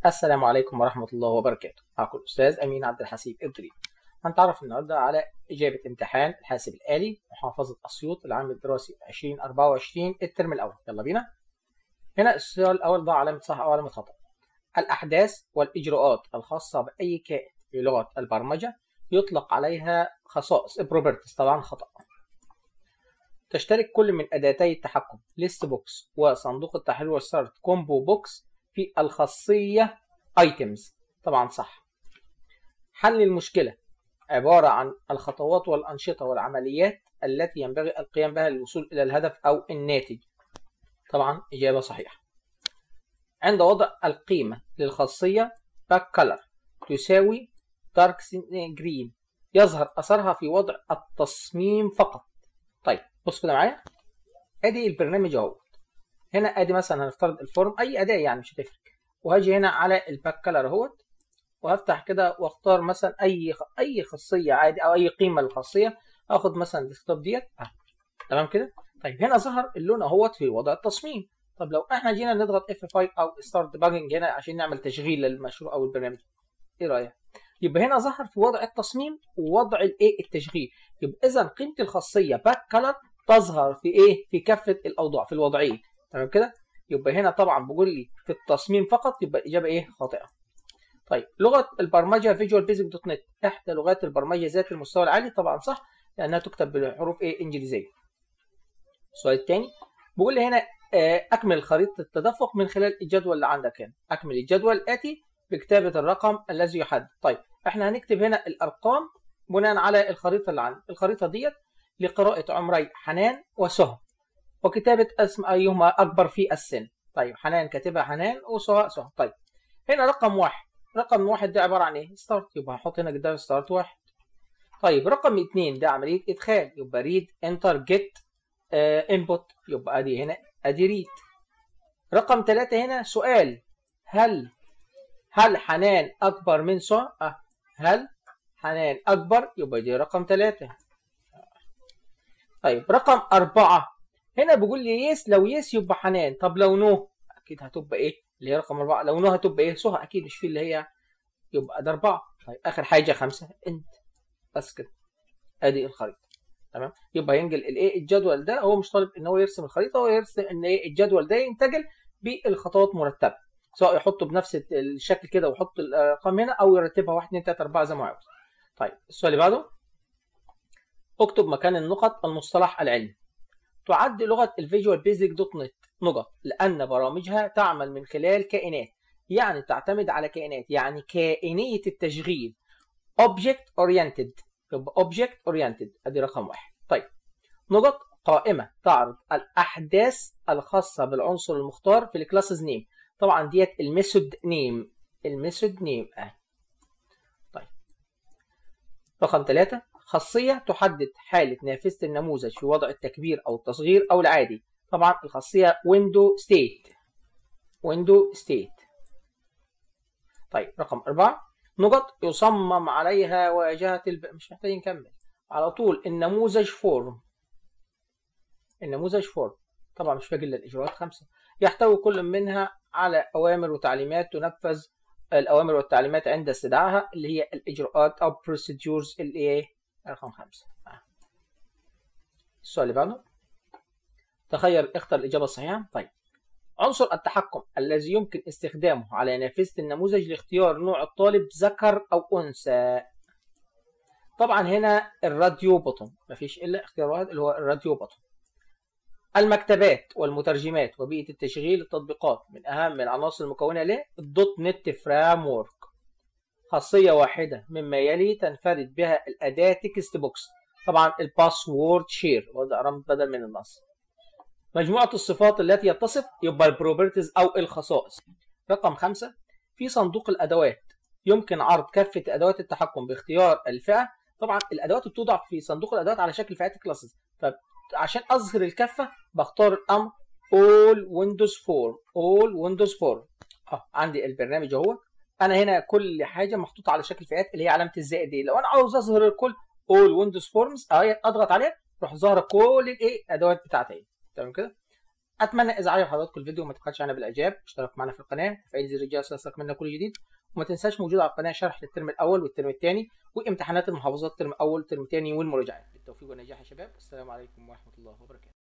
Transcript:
السلام عليكم ورحمة الله وبركاته معكم الأستاذ أمين عبد الحسيب إدري هنتعرف النهاردة على إجابة امتحان الحاسب الآلي محافظة أسيوط العام الدراسي 2024 الترم الأول يلا بينا هنا السؤال الأول ضع علامة صح أو علامة خطأ الأحداث والإجراءات الخاصة بأي كائن في لغة البرمجة يطلق عليها خصائص properties طبعا خطأ تشترك كل من أداتي التحكم ليست بوكس وصندوق التحرير والسرد كومبو بوكس في الخاصية items طبعا صح حل المشكلة عبارة عن الخطوات والأنشطة والعمليات التي ينبغي القيام بها للوصول إلى الهدف أو الناتج طبعا إجابة صحيحة عند وضع القيمة للخاصية back color تساوي dark green يظهر أثرها في وضع التصميم فقط طيب بص كده معايا ادي البرنامج اهو هنا ادي مثلا هنفترض الفورم اي اداه يعني مش هتفرق وهاجي هنا على الباك كلر اهوت وهفتح كده واختار مثلا اي اي خاصيه عادي او اي قيمه للخاصيه اخد مثلا الديسكتوب ديت اه تمام كده طيب هنا ظهر اللون اهوت في وضع التصميم طب لو احنا جينا نضغط F5 او ستارت ديباجنج هنا عشان نعمل تشغيل للمشروع او البرنامج ايه رايك يبقى هنا ظهر في وضع التصميم ووضع الايه التشغيل يبقى اذا قيمه الخاصيه باك كلر تظهر في ايه في كافه الاوضاع في الوضعين تمام كده يبقى هنا طبعا بيقول لي في التصميم فقط يبقى الاجابه ايه خاطئه طيب لغه البرمجه فيجوال بيزك دوت نت احدى لغات البرمجه ذات المستوى العالي طبعا صح لانها تكتب بحروف ايه انجليزيه السؤال الثاني بيقول لي هنا اكمل خريطه التدفق من خلال الجدول اللي عندك هنا اكمل الجدول الاتي بكتابه الرقم الذي يحدد طيب احنا هنكتب هنا الارقام بناء على الخريطه اللي عندي الخريطه ديت لقراءه عمري حنان وسهى وكتابه اسم ايهما اكبر في السن طيب حنان كاتبها حنان وسهى سهى طيب هنا رقم واحد رقم واحد ده عباره عن ايه ستارت يبقى هحط هنا قدام ستارت واحد طيب رقم اثنين ده عمليه ادخال يبقى ريد انتر جيت انبوت يبقى ادي هنا ادي ريد رقم ثلاثة هنا سؤال هل هل حنان أكبر من سهى؟ أه. هل حنان أكبر؟ يبقى دي رقم ثلاثة. طيب رقم أربعة هنا بيقول لي يس لو يس يبقى حنان طب لو نو أكيد هتبقى إيه؟ اللي هي رقم أربعة لو نو هتبقى إيه؟ سهى أكيد مش في اللي هي يبقى ده أربعة طيب آخر حاجة خمسة أنت بس كده أدي الخريطة تمام يبقى ينقل الايه الجدول ده هو مش طالب ان هو يرسم الخريطه هو يرسم ان ايه الجدول ده ينتقل بالخطوات مرتبه سواء يحطه بنفس الشكل كده ويحط الارقام هنا او يرتبها 1 2 3 4 زي ما هو عاوز. طيب السؤال اللي بعده اكتب مكان النقط المصطلح العلمي. تعد لغه الفيجوال بيزك دوت نت نقط لان برامجها تعمل من خلال كائنات يعني تعتمد على كائنات يعني كائنيه التشغيل object oriented يبقى object oriented ادي رقم واحد. طيب نقط قائمه تعرض الاحداث الخاصه بالعنصر المختار في الكلاسز نيم طبعا ديت الميثود نيم الميثود نيم اهي طيب رقم ثلاثة خاصية تحدد حالة نافذة النموذج في وضع التكبير أو التصغير أو العادي طبعا الخاصية window state window state طيب رقم أربعة نقط يصمم عليها واجهة الب... مش محتاجين نكمل على طول النموذج فورم النموذج فورم طبعا مش باقي الا الاجراءات خمسه يحتوي كل منها على اوامر وتعليمات تنفذ الاوامر والتعليمات عند استدعائها اللي هي الاجراءات او procedures اللي ايه رقم خمسه السؤال اللي بعده تخيل اختر الاجابه الصحيحه طيب عنصر التحكم الذي يمكن استخدامه على نافذه النموذج لاختيار نوع الطالب ذكر او انثى طبعا هنا الراديو بوتون مفيش الا اختيار واحد اللي هو الراديو بوتون المكتبات والمترجمات وبيئة التشغيل التطبيقات من أهم العناصر المكونة له الدوت نت فريم ورك خاصية واحدة مما يلي تنفرد بها الأداة تكست بوكس طبعا الباسورد شير وضع رمز بدل من النص مجموعة الصفات التي يتصف يبقى البروبرتيز أو الخصائص رقم خمسة في صندوق الأدوات يمكن عرض كافة أدوات التحكم باختيار الفئة طبعا الأدوات بتوضع في صندوق الأدوات على شكل فئات كلاسز عشان اظهر الكفه بختار الامر all windows form all windows form اه عندي البرنامج اهو انا هنا كل حاجه محطوطه على شكل فئات اللي هي علامه الزائد دي لو انا عاوز اظهر الكل all windows forms اهي اضغط عليها تروح ظاهره كل الايه الادوات بتاعتي تمام كده اتمنى اذا عجب حضراتكم الفيديو ما تبخلش علينا بالاعجاب اشترك معنا في القناه وفعل زر الجرس ليصلك منا كل جديد وما تنساش موجود على القناه شرح للترم الاول والترم الثاني وامتحانات المحافظات الترم الاول والترم الثاني والمراجعات بالتوفيق والنجاح يا شباب والسلام عليكم ورحمه الله وبركاته